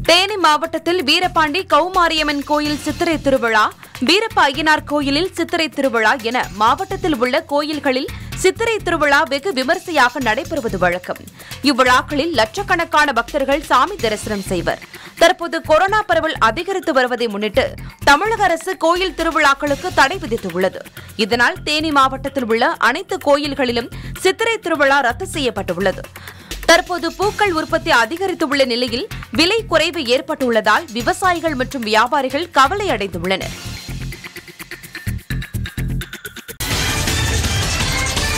தேனி மாவட்டத்தில் வீரபாண்டி கௌமாரியம்மன் கோயில் சித்திரை திருவிழா வீரப்ப ஐயனார் கோயிலில் சித்திரை திருவிழா என மாவட்டத்தில் உள்ள கோயில்களில் சித்திரை திருவிழா வெகு விமரிசையாக நடைபெறுவது வழக்கம் இவ்விழாக்களில் லட்சக்கணக்கான பக்தர்கள் சாமி தரிசனம் செய்வர் தற்போது கொரோனா பரவல் அதிகரித்து வருவதை முன்னிட்டு தமிழக அரசு கோயில் திருவிழாக்களுக்கு தடை விதித்துள்ளது இதனால் தேனி மாவட்டத்தில் உள்ள அனைத்து கோயில்களிலும் சித்திரை திருவிழா ரத்து செய்யப்பட்டுள்ளது தற்போது பூக்கள் உற்பத்தி அதிகரித்துள்ள நிலையில் விலை குறைவு ஏற்பட்டுள்ளதால் விவசாயிகள் மற்றும் வியாபாரிகள் கவலை அடைந்துள்ளனர்